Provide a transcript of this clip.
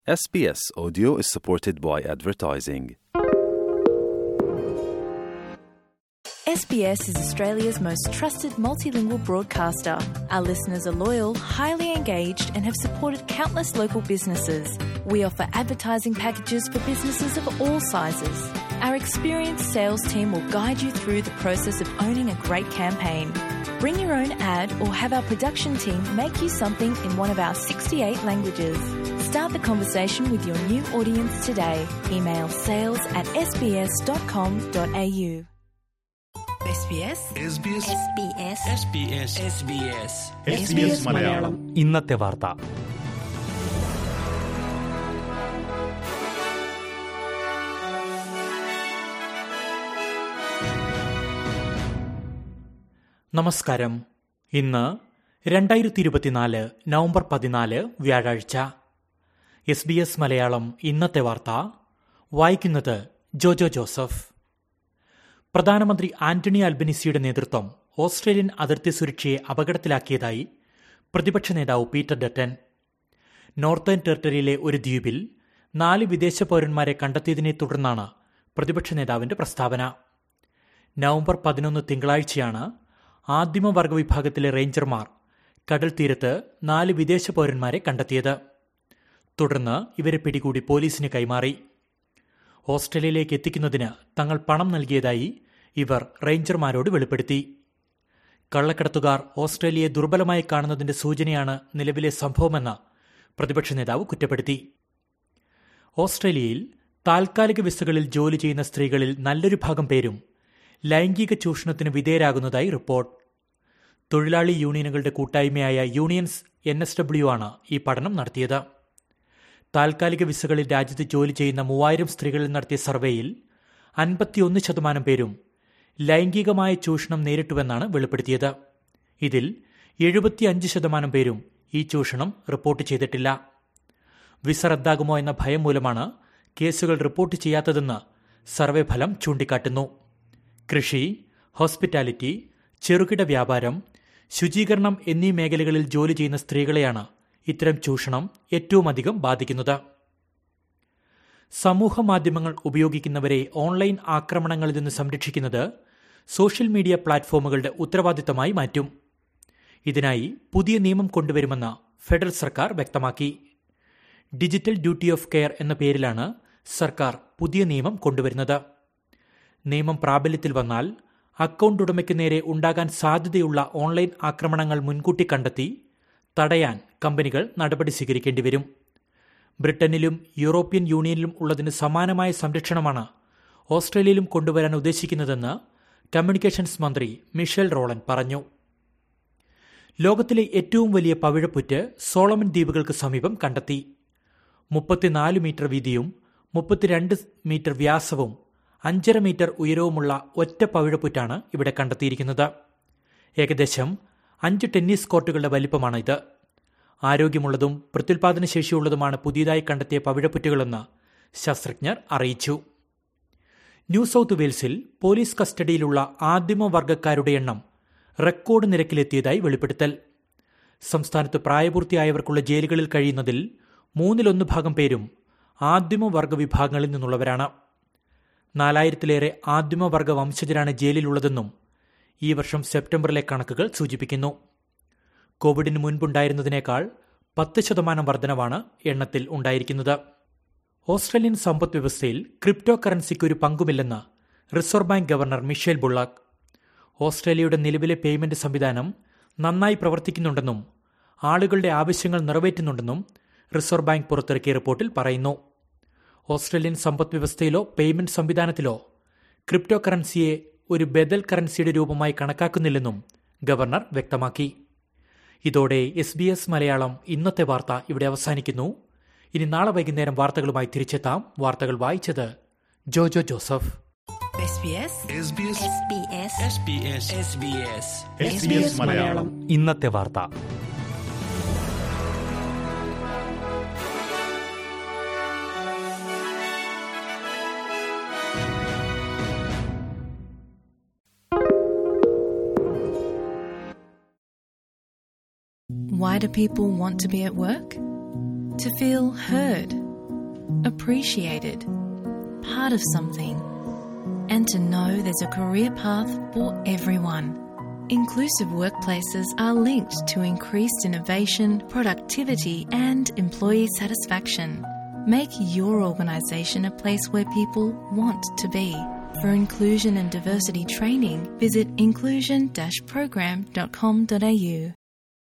SBS Audio is supported by advertising. SBS is Australia's most trusted multilingual broadcaster. Our listeners are loyal, highly engaged, and have supported countless local businesses. We offer advertising packages for businesses of all sizes. Our experienced sales team will guide you through the process of owning a great campaign. Bring your own ad or have our production team make you something in one of our 68 languages. Start the conversation with your new audience today. Email sales at sbs.com.au. SBS SBS SBS SBS SBS Malayalam ഇന്നത്തെ വാർത്ത നമസ്കാരം ഇന്ന് രണ്ടായിരത്തി ഇരുപത്തിനാല് November പതിനാല് വ്യാഴാഴ്ച S B S Malayalam ഇന്നത്തെ വാർത്ത വായിക്കുന്നത് ജോജോ ജോസഫ് പ്രധാനമന്ത്രി ആന്റണി അൽബനിസിയുടെ നേതൃത്വം ഓസ്ട്രേലിയൻ അതിർത്തി സുരക്ഷയെ അപകടത്തിലാക്കിയതായി പ്രതിപക്ഷ നേതാവ് പീറ്റർ ഡറ്റൻ നോർത്തേൺ ടെറിട്ടറിയിലെ ഒരു ദ്വീപിൽ നാല് വിദേശ പൗരന്മാരെ കണ്ടെത്തിയതിനെ തുടർന്നാണ് പ്രതിപക്ഷ നേതാവിന്റെ പ്രസ്താവന നവംബർ പതിനൊന്ന് തിങ്കളാഴ്ചയാണ് ആദിമവർഗ വിഭാഗത്തിലെ റേഞ്ചർമാർ കടൽ തീരത്ത് നാല് വിദേശ പൗരന്മാരെ കണ്ടെത്തിയത് തുടർന്ന് ഇവരെ പിടികൂടി പോലീസിന് കൈമാറി ഓസ്ട്രേലിയയിലേക്ക് എത്തിക്കുന്നതിന് തങ്ങൾ പണം നൽകിയതായി ഇവർ റേഞ്ചർമാരോട് വെളിപ്പെടുത്തി കള്ളക്കടത്തുകാർ ഓസ്ട്രേലിയയെ ദുർബലമായി കാണുന്നതിന്റെ സൂചനയാണ് നിലവിലെ സംഭവമെന്ന് പ്രതിപക്ഷ നേതാവ് കുറ്റപ്പെടുത്തി ഓസ്ട്രേലിയയിൽ താൽക്കാലിക വിസകളിൽ ജോലി ചെയ്യുന്ന സ്ത്രീകളിൽ നല്ലൊരു ഭാഗം പേരും ലൈംഗിക ചൂഷണത്തിന് വിധേയരാകുന്നതായി റിപ്പോർട്ട് തൊഴിലാളി യൂണിയനുകളുടെ കൂട്ടായ്മയായ യൂണിയൻസ് എൻ എസ് ഡബ്ല്യു ആണ് ഈ പഠനം നടത്തിയത് താൽക്കാലിക വിസകളിൽ രാജ്യത്ത് ജോലി ചെയ്യുന്ന മൂവായിരം സ്ത്രീകളിൽ നടത്തിയ സർവേയിൽ അൻപത്തിയൊന്ന് ശതമാനം പേരും ലൈംഗികമായ ചൂഷണം നേരിട്ടുവെന്നാണ് വെളിപ്പെടുത്തിയത് ഇതിൽ എഴുപത്തിയഞ്ച് ശതമാനം പേരും ഈ ചൂഷണം റിപ്പോർട്ട് ചെയ്തിട്ടില്ല വിസ റദ്ദാകുമോ എന്ന ഭയം മൂലമാണ് കേസുകൾ റിപ്പോർട്ട് ചെയ്യാത്തതെന്ന് സർവേ ഫലം ചൂണ്ടിക്കാട്ടുന്നു കൃഷി ഹോസ്പിറ്റാലിറ്റി ചെറുകിട വ്യാപാരം ശുചീകരണം എന്നീ മേഖലകളിൽ ജോലി ചെയ്യുന്ന സ്ത്രീകളെയാണ് ഇത്തരം ചൂഷണം ഏറ്റവും അധികം ബാധിക്കുന്നത് സമൂഹ മാധ്യമങ്ങൾ ഉപയോഗിക്കുന്നവരെ ഓൺലൈൻ ആക്രമണങ്ങളിൽ നിന്ന് സംരക്ഷിക്കുന്നത് സോഷ്യൽ മീഡിയ പ്ലാറ്റ്ഫോമുകളുടെ ഉത്തരവാദിത്തമായി മാറ്റും ഇതിനായി പുതിയ നിയമം കൊണ്ടുവരുമെന്ന് ഫെഡറൽ സർക്കാർ വ്യക്തമാക്കി ഡിജിറ്റൽ ഡ്യൂട്ടി ഓഫ് കെയർ എന്ന പേരിലാണ് സർക്കാർ പുതിയ നിയമം കൊണ്ടുവരുന്നത് നിയമം പ്രാബല്യത്തിൽ വന്നാൽ അക്കൗണ്ട് ഉടമയ്ക്ക് നേരെ ഉണ്ടാകാൻ സാധ്യതയുള്ള ഓൺലൈൻ ആക്രമണങ്ങൾ മുൻകൂട്ടി കണ്ടെത്തി തടയാൻ കമ്പനികൾ നടപടി സ്വീകരിക്കേണ്ടി വരും ബ്രിട്ടനിലും യൂറോപ്യൻ യൂണിയനിലും ഉള്ളതിന് സമാനമായ സംരക്ഷണമാണ് ഓസ്ട്രേലിയയിലും കൊണ്ടുവരാൻ ഉദ്ദേശിക്കുന്നതെന്ന് കമ്മ്യൂണിക്കേഷൻസ് മന്ത്രി മിഷേൽ റോളൻ പറഞ്ഞു ലോകത്തിലെ ഏറ്റവും വലിയ പവിഴപ്പുറ്റ് സോളമൻ ദ്വീപുകൾക്ക് സമീപം കണ്ടെത്തി മുപ്പത്തിനാല് മീറ്റർ വീതിയും മുപ്പത്തിരണ്ട് മീറ്റർ വ്യാസവും അഞ്ചര മീറ്റർ ഉയരവുമുള്ള ഒറ്റ പവിഴപ്പുറ്റാണ് ഇവിടെ കണ്ടെത്തിയിരിക്കുന്നത് ഏകദേശം അഞ്ച് ടെന്നീസ് കോർട്ടുകളുടെ വലിപ്പമാണ് ഇത് ആരോഗ്യമുള്ളതും പ്രത്യുൽപാദന ശേഷിയുള്ളതുമാണ് പുതിയതായി കണ്ടെത്തിയ പവിഴപ്പുറ്റുകളെന്ന് ശാസ്ത്രജ്ഞർ അറിയിച്ചു ന്യൂ സൌത്ത് വെയിൽസിൽ പോലീസ് കസ്റ്റഡിയിലുള്ള ആദിമവർഗക്കാരുടെ എണ്ണം റെക്കോർഡ് നിരക്കിലെത്തിയതായി വെളിപ്പെടുത്തൽ സംസ്ഥാനത്ത് പ്രായപൂർത്തിയായവർക്കുള്ള ജയിലുകളിൽ കഴിയുന്നതിൽ മൂന്നിലൊന്ന് ഭാഗം പേരും ആദിമവർഗ വിഭാഗങ്ങളിൽ നിന്നുള്ളവരാണ് നാലായിരത്തിലേറെ ആദിമവർഗ വംശജരാണ് ജയിലിലുള്ളതെന്നും ഈ വർഷം സെപ്റ്റംബറിലെ കണക്കുകൾ സൂചിപ്പിക്കുന്നു കോവിഡിന് മുൻപുണ്ടായിരുന്നതിനേക്കാൾ പത്ത് ശതമാനം വർധനവാണ് എണ്ണത്തിൽ ഉണ്ടായിരിക്കുന്നത് ഓസ്ട്രേലിയൻ സമ്പദ് വ്യവസ്ഥയിൽ ക്രിപ്റ്റോ കറൻസിക്ക് ഒരു പങ്കുമില്ലെന്ന് reserve bank governor Michele Bullock ഓസ്ട്രേലിയയുടെ നിലവിലെ പേയ്മെന്റ് സംവിധാനം നന്നായി പ്രവർത്തിക്കുന്നുണ്ടെന്നും ആളുകളുടെ ആവശ്യങ്ങൾ നിറവേറ്റുന്നുണ്ടെന്നും റിസർവ് ബാങ്ക് പുറത്തിറക്കിയ റിപ്പോർട്ടിൽ പറയുന്നു ഓസ്ട്രേലിയൻ സമ്പദ് വ്യവസ്ഥയിലോ പേയ്മെന്റ് സംവിധാനത്തിലോ ക്രിപ്റ്റോ കറൻസിയെ ഒരു ബദൽ കറൻസിയുടെ രൂപമായി കണക്കാക്കുന്നില്ലെന്നും ഗവർണർ വ്യക്തമാക്കി ഇതോടെ എസ് ബി എസ് മലയാളം ഇന്നത്തെ വാർത്ത ഇവിടെ അവസാനിക്കുന്നു ഇനി നാളെ വൈകുന്നേരം വാർത്തകളുമായി തിരിച്ചെത്താം വാർത്തകൾ വായിച്ചത് Jojo Joseph SBS SBS SBS SBS SBS SBS Malayalam ഇന്നത്തെ വാർത്ത Why do people want to be at work? To feel heard, appreciated, part of something, and to know there's a career path for everyone. Inclusive workplaces are linked to increased innovation, productivity, and employee satisfaction. Make your organisation a place where people want to be. For inclusion and diversity training, visit inclusion-program.com.au.